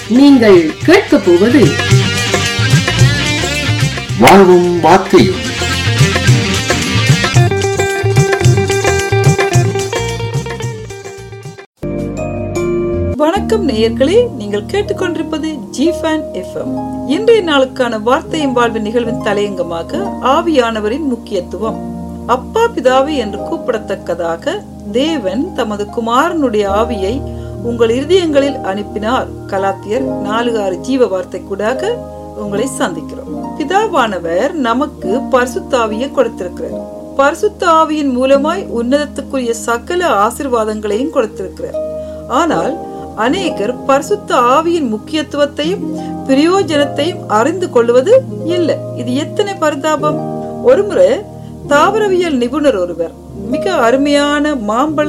நீங்கள் கேட்கப் போவது வாழ்வும் வார்த்தையும் வணக்கம் நேயர்களே நீங்கள் கேட்டுக்கொண்டிருப்பது ஜி ஃபேன் எஃப்எம் இன்றைய நாளுக்கான வார்த்தையும் வாழ்வு நிகழ்வின் தலையங்கமாக ஆவியானவரின் முக்கியத்துவம் அப்பா பிதாவே என்று கூப்பிடத்தக்கதாக தேவன் தமது குமாரனுடைய ஆவியை உங்கள் இருதயங்களில் அனுப்பினார் கலாத்தியர் நாலு ஆறு ஜீவ வார்த்தை கூடாக உங்களை சந்திக்கிறோம் பிதாவானவர் நமக்கு பரிசுத்தாவியை கொடுத்திருக்கிறார் பரிசுத்த ஆவியின் மூலமாய் உன்னதத்துக்குரிய சகல ஆசிர்வாதங்களையும் கொடுத்திருக்கிறார் ஆனால் அநேகர் பரிசுத்த ஆவியின் முக்கியத்துவத்தையும் பிரயோஜனத்தையும் அறிந்து கொள்வது இல்லை இது எத்தனை பரிதாபம் ஒருமுறை தாவரவியல் நிபுணர் ஒருவர் மிக அருமையான மாம்பழ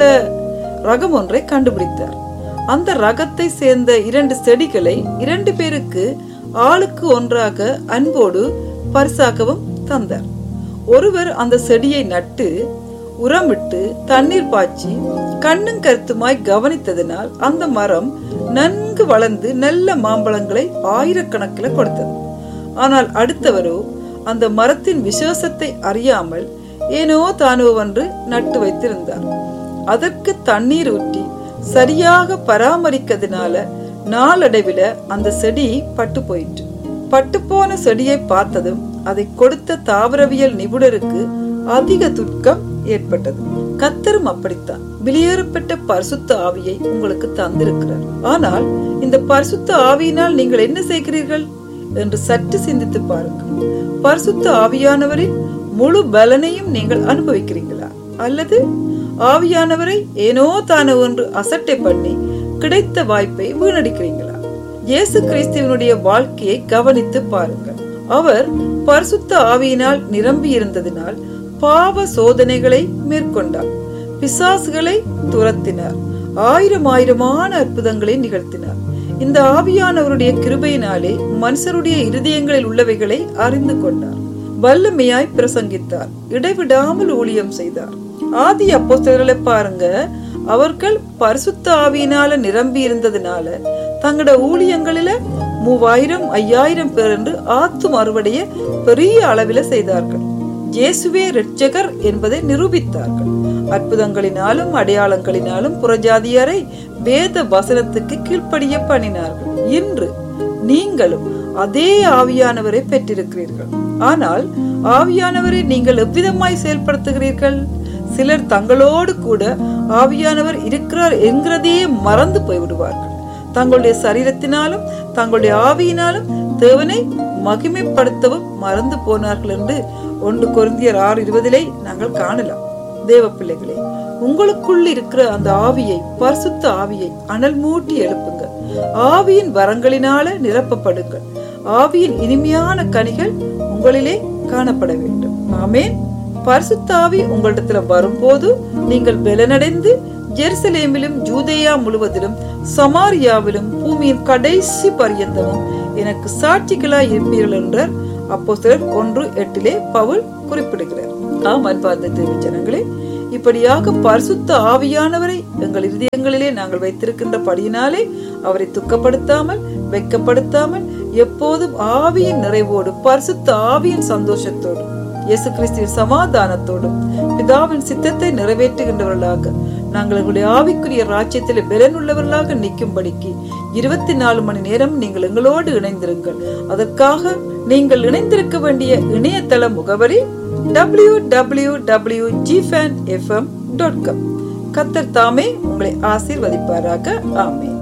ரகம் ஒன்றை கண்டுபிடித்தார் அந்த ரகத்தை சேர்ந்த இரண்டு செடிகளை இரண்டு பேருக்கு ஆளுக்கு ஒன்றாக அன்போடு பரிசாகவும் தந்தார் ஒருவர் அந்த செடியை நட்டு உரமிட்டு தண்ணீர் பாய்ச்சி கண்ணும் கருத்துமாய் கவனித்ததினால் அந்த மரம் நன்கு வளர்ந்து நல்ல மாம்பழங்களை ஆயிரக்கணக்கில் கொடுத்தது ஆனால் அடுத்தவரோ அந்த மரத்தின் விசேஷத்தை அறியாமல் ஏனோ தானோ ஒன்று நட்டு வைத்திருந்தார் அதற்கு தண்ணீர் ஊற்றி சரியாக பராமரிக்கிறதுனால நாளடைவில அந்த செடி பட்டு போயிற்று பட்டுப்போன செடியை பார்த்ததும் அதை கொடுத்த தாவரவியல் நிபுணருக்கு அதிக துக்கம் ஏற்பட்டது கத்தரும் அப்படித்தான் வெளியேறப்பட்ட பரிசுத்த ஆவியை உங்களுக்கு தந்திருக்கிறார் ஆனால் இந்த பரிசுத்த ஆவியினால் நீங்கள் என்ன செய்கிறீர்கள் என்று சற்று சிந்தித்து பாருங்கள் பரிசுத்த ஆவியானவரின் முழு பலனையும் நீங்கள் அனுபவிக்கிறீங்களா அல்லது ஆவியானவரை ஏனோ தானோ ஒன்று அசட்டை பண்ணி கிடைத்த வாய்ப்பை வீணடிக்கிறீங்களா இயேசு கிறிஸ்துவனுடைய வாழ்க்கையை கவனித்து பாருங்கள் அவர் பரிசுத்த ஆவியினால் நிரம்பி இருந்ததினால் பாவ சோதனைகளை மேற்கொண்டார் பிசாசுகளை துரத்தினார் ஆயிரம் ஆயிரமான அற்புதங்களை நிகழ்த்தினார் இந்த ஆவியானவருடைய கிருபையினாலே மனுஷருடைய இருதயங்களில் உள்ளவைகளை அறிந்து கொண்டார் வல்லமையாய் பிரசங்கித்தார் இடைவிடாமல் ஊழியம் செய்தார் ஆதி அப்போஸ்தலர்களை பாருங்க அவர்கள் பரிசுத்த ஆவியினால நிரம்பி இருந்ததுனால தங்களோட ஊழியங்களில மூவாயிரம் ஐயாயிரம் பேர் என்று ஆத்து மறுவடைய பெரிய அளவில செய்தார்கள் இயேசுவே ரட்சகர் என்பதை நிரூபித்தார்கள் அற்புதங்களினாலும் அடையாளங்களினாலும் புறஜாதியரை வேத வசனத்துக்கு கீழ்ப்படிய பண்ணினார்கள் இன்று நீங்களும் அதே ஆவியானவரை பெற்றிருக்கிறீர்கள் ஆனால் ஆவியானவரை நீங்கள் எவ்விதமாய் செயல்படுத்துகிறீர்கள் சிலர் தங்களோடு கூட ஆவியானவர் இருக்கிறார் என்கிறதையே மறந்து போய்விடுவார்கள் தங்களுடைய சரீரத்தினாலும் தங்களுடைய ஆவியினாலும் தேவனை மகிமைப்படுத்தவும் மறந்து போனார்கள் என்று ஒன்று கொருந்தியர் ஆறு இருபதிலே நாங்கள் காணலாம் தேவ பிள்ளைகளே உங்களுக்குள் இருக்கிற அந்த ஆவியை பரிசுத்த ஆவியை அனல் மூட்டி எழுப்புங்க ஆவியின் வரங்களினால நிரப்பப்படுங்கள் ஆவியின் இனிமையான கனிகள் உங்களிலே காணப்பட வேண்டும் ஆமேன் பரிசுத்தாவி உங்களிடத்துல வரும்போது நீங்கள் பலனடைந்து ஜெருசலேமிலும் ஜூதேயா முழுவதிலும் சமாரியாவிலும் பூமியின் கடைசி பரியந்தமும் எனக்கு சாட்சிகளாய் இருப்பீர்கள் என்றார் அப்போ சிலர் ஒன்று எட்டிலே பவுல் குறிப்பிடுகிறார் ஆம் அன்பார்ந்த தேவி ஜனங்களே இப்படியாக பரிசுத்த ஆவியானவரை எங்கள் இருதயங்களிலே நாங்கள் வைத்திருக்கின்ற படியினாலே அவரை துக்கப்படுத்தாமல் வெக்கப்படுத்தாமல் எப்போதும் ஆவியின் நிறைவோடு பரிசுத்த ஆவியின் சந்தோஷத்தோடு இயேசு கிறிஸ்துவின் சமாதானத்தோடும் பிதாவின் சித்தத்தை நிறைவேற்றுகின்றவர்களாக நாங்கள் எங்களுடைய ஆவிக்குரிய ராஜ்யத்தில் பலனுள்ளவர்களாக நிற்கும்படிக்கு இருபத்தி நாலு மணி நேரம் நீங்கள் எங்களோடு இணைந்திருங்கள் அதற்காக நீங்கள் இணைந்திருக்க வேண்டிய இணையதள முகவரி டபிள்யூ டபிள்யூ டபிள்யூ ஜிஃபேன் எஃப்எம் டாட் காம் கத்தர் தாமே உங்களை ஆசீர்வதிப்பாராக ஆமே